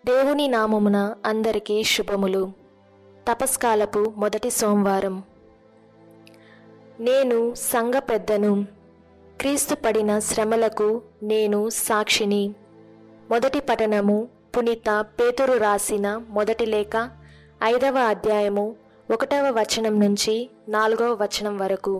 దేవుని నామమున అందరికీ శుభములు తపస్కాలపు మొదటి సోమవారం నేను సంఘ పెద్దను క్రీస్తు పడిన శ్రమలకు నేను సాక్షిని మొదటి పఠనము పునీత పేతురు రాసిన మొదటి లేఖ ఐదవ అధ్యాయము ఒకటవ వచనం నుంచి నాలుగవ వచనం వరకు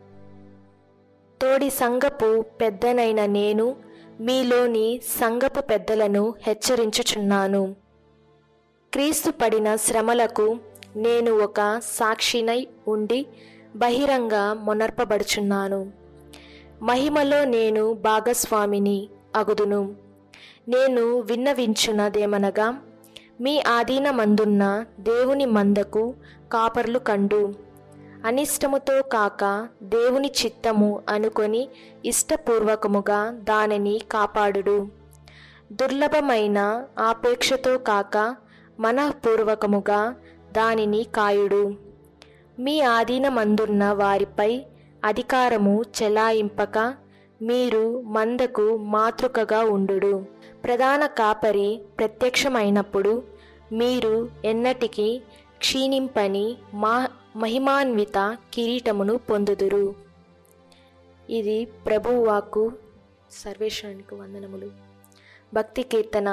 తోడి సంఘపు పెద్దనైన నేను మీలోని సంఘపు పెద్దలను హెచ్చరించుచున్నాను క్రీస్తు పడిన శ్రమలకు నేను ఒక సాక్షినై ఉండి బహిరంగ మొనర్పబడుచున్నాను మహిమలో నేను భాగస్వామిని అగుదును నేను విన్నవించున్నదేమనగా మీ ఆధీనమందున్న దేవుని మందకు కాపర్లు కండు అనిష్టముతో కాక దేవుని చిత్తము అనుకొని ఇష్టపూర్వకముగా దానిని కాపాడుడు దుర్లభమైన ఆపేక్షతో కాక మనఃపూర్వకముగా దానిని కాయుడు మీ ఆధీనమందున్న వారిపై అధికారము చెలాయింపక మీరు మందకు మాతృకగా ఉండుడు ప్రధాన కాపరి ప్రత్యక్షమైనప్పుడు మీరు ఎన్నటికీ క్షీణింపని మా మహిమాన్విత కిరీటమును పొందుదురు ఇది ప్రభువు వాక్కు సర్వేశ్వరునికి వందనములు భక్తి కీర్తన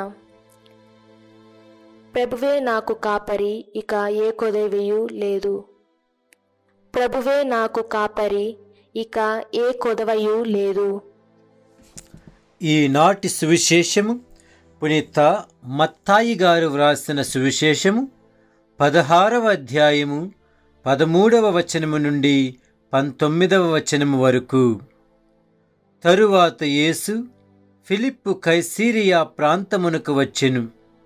ప్రభువే నాకు కాపరి ఇక ఏ కొదవియు లేదు ప్రభువే నాకు కాపరి ఇక ఏ కొదవయు లేదు ఈనాటి సువిశేషము పునీత మత్తాయి గారు వ్రాసిన సువిశేషము పదహారవ అధ్యాయము పదమూడవ వచనము నుండి పంతొమ్మిదవ వచనము వరకు తరువాత యేసు ఫిలిప్పు కైసీరియా ప్రాంతమునకు వచ్చెను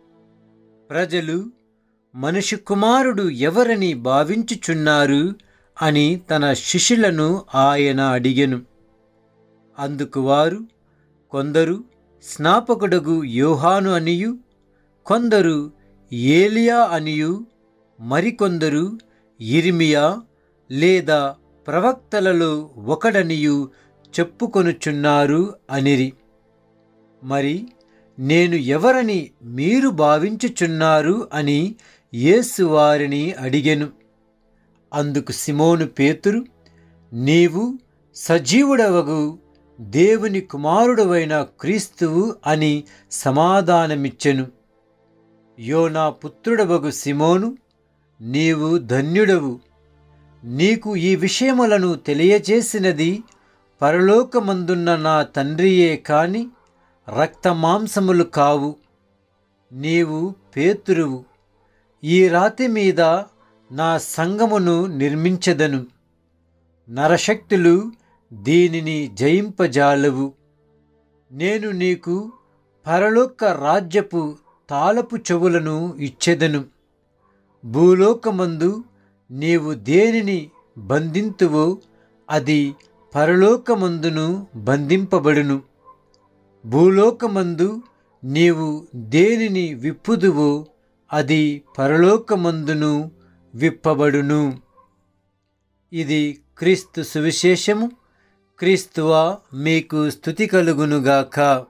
ప్రజలు మనిషి కుమారుడు ఎవరని భావించుచున్నారు అని తన శిష్యులను ఆయన అడిగెను అందుకు వారు కొందరు స్నాపకుడగు యోహాను అనియు కొందరు ఏలియా అనియు మరికొందరు ఇరిమియా లేదా ప్రవక్తలలో ఒకడనియు చెప్పుకొనుచున్నారు అనిరి మరి నేను ఎవరని మీరు భావించుచున్నారు అని యేసు వారిని అడిగెను అందుకు సిమోను పేతురు నీవు సజీవుడవగు దేవుని కుమారుడవైన క్రీస్తువు అని సమాధానమిచ్చెను యోనా పుత్రుడవగు సిమోను నీవు ధన్యుడవు నీకు ఈ విషయములను తెలియజేసినది పరలోకమందున్న నా తండ్రియే కాని రక్తమాంసములు కావు నీవు పేతురువు ఈ రాతి మీద నా సంగమును నిర్మించదను నరశక్తులు దీనిని జయింపజాలవు నేను నీకు పరలోక రాజ్యపు తాళపు చెవులను ఇచ్చెదను భూలోకమందు నీవు దేనిని బంధింతువో అది పరలోకమందును బంధింపబడును భూలోకమందు నీవు దేనిని విప్పుదువో అది పరలోకమందును విప్పబడును ఇది క్రీస్తు సువిశేషము క్రీస్తువా మీకు స్థుతి కలుగునుగాక